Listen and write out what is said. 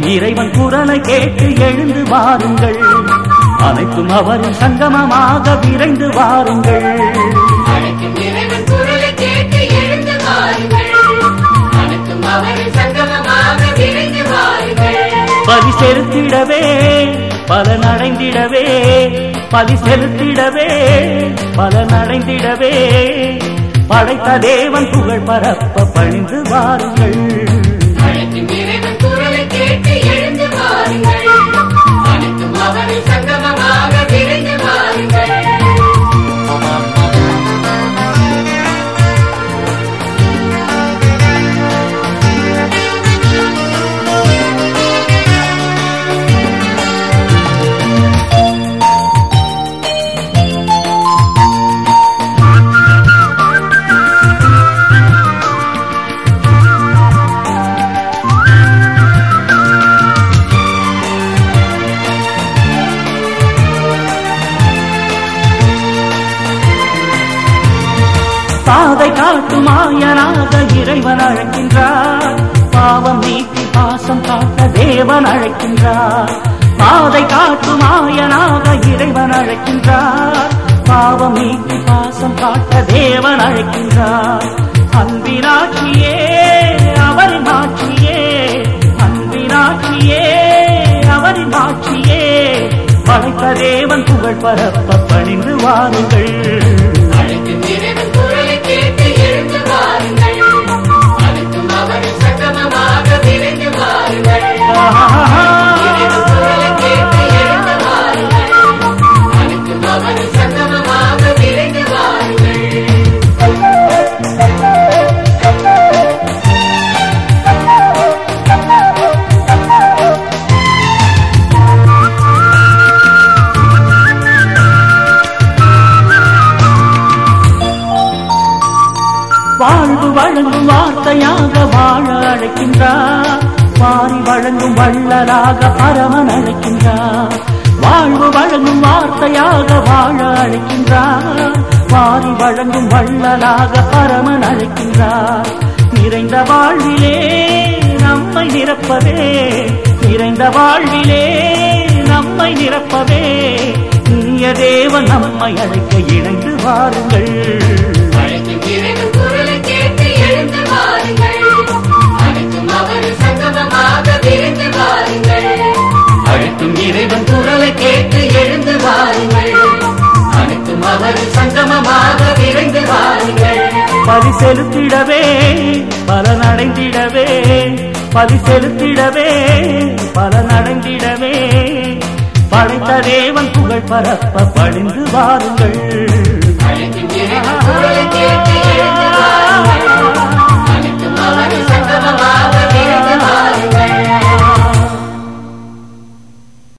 இறைவன் குரலை கேட்டு எழுந்து வாருங்கள் அனைத்தும் அவரின் சங்கமமாக விரைந்து வாருங்கள் அனைத்தும் இறைவன் குரலை கேட்டு எழுந்து வாருங்கள் அனைத்தும் அவரின் சங்கமமாக விரைந்து வாருங்கள் பலி செலுத்திடவே பல நடைந்திடவே பலி செலுத்திடவே பல நடைந்திடவே படைத்த தேவன் புகழ் பரப்ப பணிந்து வாருங்கள் அனைத்தும் இறைவன் குரலை கேட்டு எழுந்து வாருங்கள் அனைத்தும் அவரின் சங்கமமாக விரைந்து வாருங்கள் பாதை காட்டும் ஆயனாக இறைவன் அழைக்கின்றார் பாவம் நீக்கி பாசம் காட்ட தேவன் அழைக்கின்றார் பாதை காட்டும் ஆயனாக இறைவன் அழைக்கின்றார் பாவம் நீக்கி பாசம் காட்ட தேவன் அழைக்கின்றார் அன்பினாட்சியே அவரின் ஆட்சியே அன்பினாட்சியே அவரின் ஆட்சியே படைத்த தேவன் புகழ் பரப்ப பணிந்து வாருங்கள் அனைத்தும் இறைவன் குரலை கேட்டு எழுந்து வாருங்கள் அனைத்தும் அவரின் சங்கமமாக விரைந்து வாருங்கள் இறைவன் குரலை கேட்டு எழுந்து வாருங்கள் அனைத்தும் அவரின் சங்கமமாக விரைந்து வாருங்கள் வாழ்வு வழங்கும் வார்த்தையாக வாழ அழைக்கின்றார் வாரி வழங்கும் வள்ளலாக பரமன் அழைக்கின்றார் வாழ்வு வழங்கும் வார்த்தையாக வாழ அழைக்கின்றார் வாரி வழங்கும் வள்ளலாக பரமன் அழைக்கின்றார் நிறைந்த வாழ்விலே நம்மை நிரப்பவே நிறைந்த வாழ்விலே நம்மை நிரப்பவே இனிய தேவன் நம்மை அழைக்க இணைந்து வாருங்கள் அனைத்தும் இறைவன் குரலை கேட்டு எழுந்து வாருங்கள் அனைத்தும் அவரின் சங்கமமாக விரைந்து வாருங்கள் அழைக்கும் இறைவன் குரலை கேட்டு எழுந்து வாருங்கள் அனைத்தும் அவரின் சங்கமமாக விரைந்து வாருங்கள் பலி செலுத்திடவே பல நடைந்திடவே பலி செலுத்திடவே பல நடைந்திடவே படைத்த தேவன் புகழ் பரப்ப பணிந்து வாருங்கள்